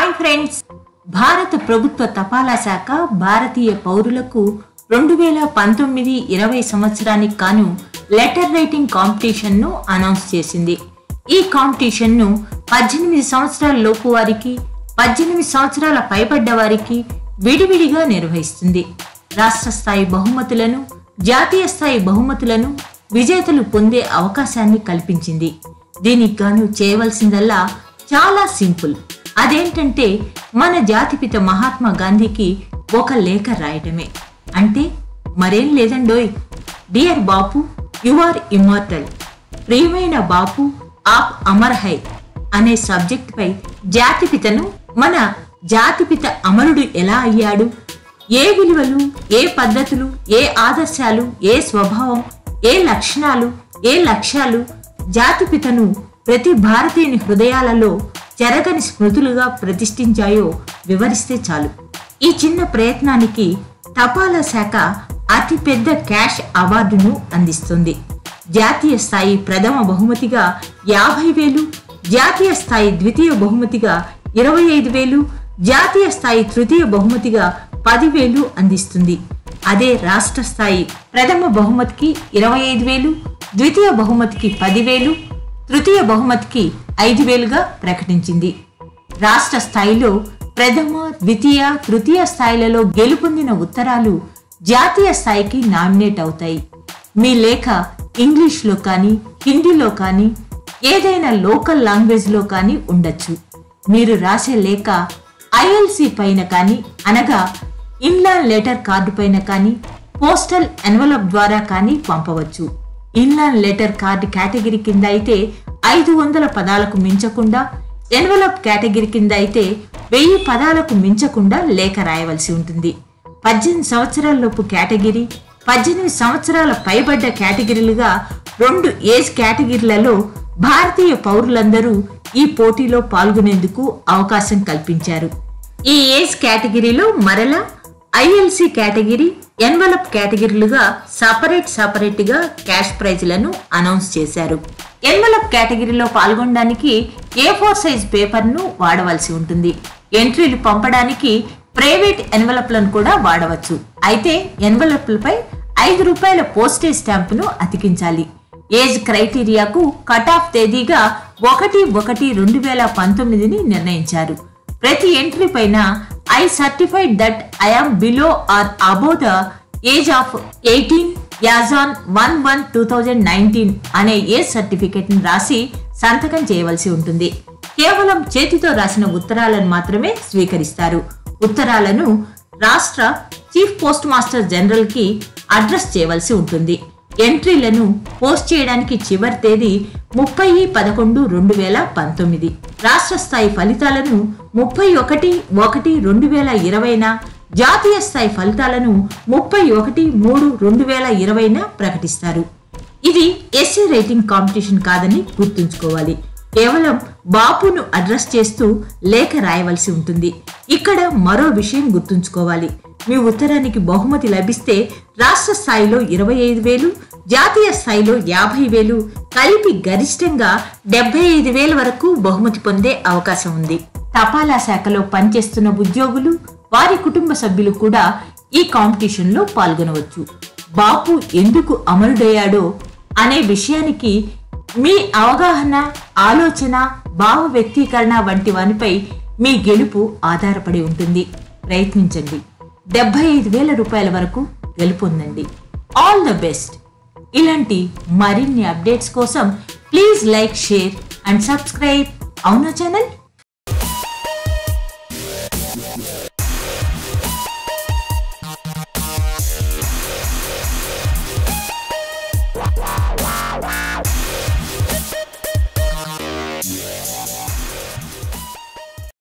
hi friends భారత ప్రభుత్వ తపాలా శాఖ భారతీయ పౌరులకు రెండు వేల పంతొమ్మిది ఇరవై సంవత్సరానికి కాను లెటర్ రైటింగ్ కాంపిటీషన్ను అనౌన్స్ చేసింది ఈ కాంపిటీషన్ను పద్దెనిమిది సంవత్సరాల లోపు వారికి పద్దెనిమిది సంవత్సరాల పైబడ్డ వారికి విడివిడిగా నిర్వహిస్తుంది రాష్ట్ర స్థాయి బహుమతులను జాతీయ స్థాయి బహుమతులను విజేతలు పొందే అవకాశాన్ని కల్పించింది దీనికి గాను చేయవలసిందల్లా చాలా సింపుల్ అదేంటంటే మన జాతిపిత మహాత్మా గాంధీకి ఒక లేఖ రాయటమే అంటే మరేం లేదండోయ్ dear Bapu you are immortal ప్రియమైన బాపు ఆప్ అమర్ హై అనే సబ్జెక్ట్ పై జాతిపితను మన జాతిపిత అమరుడు ఎలా అయ్యాడు ఏ విలువలు ఏ పద్ధతులు ఏ ఆదర్శాలు ఏ స్వభావం ఏ లక్షణాలు ఏ లక్ష్యాలు జాతిపితను ప్రతి భారతీయుని హృదయాలలో చెరగని స్మృతులుగా ప్రతిష్ఠించాయో వివరిస్తే చాలు ఈ చిన్న ప్రయత్నానికి తపాలా శాఖ అతిపెద్ద క్యాష్ అవార్డును అందిస్తుంది జాతీయ స్థాయి ప్రథమ బహుమతిగా యాభై వేలు జాతీయ స్థాయి ద్వితీయ బహుమతిగా ఇరవై ఐదు వేలు జాతీయ స్థాయి తృతీయ బహుమతిగా పదివేలు అందిస్తుంది అదే రాష్ట్ర స్థాయి ప్రథమ బహుమతికి ఇరవై ఐదు వేలు ద్వితీయ బహుమతికి పదివేలు తృతీయ బహుమతికి ఐదు వేలుగా ప్రకటించింది రాష్ట్ర స్థాయిలో ప్రథమ ద్వితీయ తృతీయ స్థాయిలలో గెలుపొందిన ఉత్తరాలు జాతీయ స్థాయికి నామినేట్ అవుతాయి మీ లేఖ ఇంగ్లీష్లో కానీ హిందీలో కానీ ఏదైనా లోకల్ లాంగ్వేజ్లో కానీ ఉండొచ్చు మీరు రాసే లేఖ ఐఎల్సి పైన కానీ అనగా ఇన్లాండ్ లెటర్ కార్డు పైన కానీ పోస్టల్ ఎన్వలప్ ద్వారా కానీ పంపవచ్చు ఇన్లాండ్ లెటర్ కార్డు కేటగిరీ కింద అయితే ఐదు వందల పదాలకు మించకుండా ఎన్వలప్ కేటగిరీ కింద అయితే వెయ్యి పదాలకు మించకుండా లేఖ రాయవలసి ఉంటుంది పద్దెనిమిది సంవత్సరాలలోపు కేటగిరీ పద్దెనిమిది సంవత్సరాల పైబడ్డ కేటగిరీలుగా రెండు ఏజ్ కేటగిరీలలో భారతీయ పౌరులందరూ ఈ పోటీలో పాల్గొనేందుకు అవకాశం కల్పించారు ఈ ఏజ్ కేటగిరీలో మరలా ఐఎల్సి కేటగిరీ ఎన్వలప్ కేటగిరీలుగా సపరేట్ సపరేట్ గా క్యాష్ ప్రైజ్లను అనౌన్స్ చేశారు ఎన్వలప్ కేటగిరీలో పాల్గొనడానికి ఏ ఫోర్ సైజ్ పేపర్ ను వాడవలసి ఉంటుంది ఎంట్రీలు పంపడానికి ప్రైవేట్ ఎన్వలప్లను కూడా వాడవచ్చు అయితే ఎన్వలప్లపై ఐదు రూపాయల పోస్టేజ్ స్టాంపును అతికించాలి ఏజ్ క్రైటీరియాకు కట్ ఆఫ్ తేదీగా ఒకటి ఒకటి రెండు వేల పంతొమ్మిదిని నిర్ణయించారు ప్రతి ఎంట్రీ పైన I certified that I am below or above the age of eighteen as on one one two thousand nineteen అనే ఏజ్ సర్టిఫికెట్ ని రాసి సంతకం చేయవలసి ఉంటుంది కేవలం చేతితో రాసిన ఉత్తరాలను మాత్రమే స్వీకరిస్తారు ఉత్తరాలను రాష్ట్ర చీఫ్ పోస్ట్ మాస్టర్ జనరల్ కి అడ్రస్ చేయవలసి ఉంటుంది ఎంట్రీలను పోస్ట్ చేయడానికి చివరి తేదీ ముప్పై పదకొండు రెండు వేల పంతొమ్మిది రాష్ట్ర స్థాయి ఫలితాలను ముప్పై ఒకటి ఒకటి రెండు వేల ఇరవైన జాతీయ స్థాయి ఫలితాలను ముప్పై ఒకటి మూడు రెండు వేల ఇరవైన ప్రకటిస్తారు ఇది ఎస్సీ రేటింగ్ కాంపిటీషన్ కాదని గుర్తుంచుకోవాలి కేవలం బాపును అడ్రస్ చేస్తూ లేఖ రాయవలసి ఉంటుంది ఇక్కడ మరో విషయం గుర్తుంచుకోవాలి మీ ఉత్తరానికి బహుమతి లభిస్తే రాష్ట్ర స్థాయిలో ఇరవై ఐదు వేలు జాతీయ స్థాయిలో యాభై వేలు కలిపి గరిష్టంగా డెబ్బై ఐదు వేల వరకు బహుమతి పొందే అవకాశం ఉంది తపాలా శాఖలో పనిచేస్తున్న ఉద్యోగులు వారి కుటుంబ సభ్యులు కూడా ఈ కాంపిటీషన్లో పాల్గొనవచ్చు బాపు ఎందుకు అమరుడయ్యాడో అనే విషయానికి మీ అవగాహన ఆలోచన భావ వ్యక్తీకరణ వంటి వానిపై మీ గెలుపు ఆధారపడి ఉంటుంది ప్రయత్నించండి డెబ్బై ఐదు వేల రూపాయల వరకు గెలుపొందండి ఆల్ ద బెస్ట్ ఇలాంటి మరిన్ని అప్డేట్స్ కోసం please like share and subscribe అవునా ఛానల్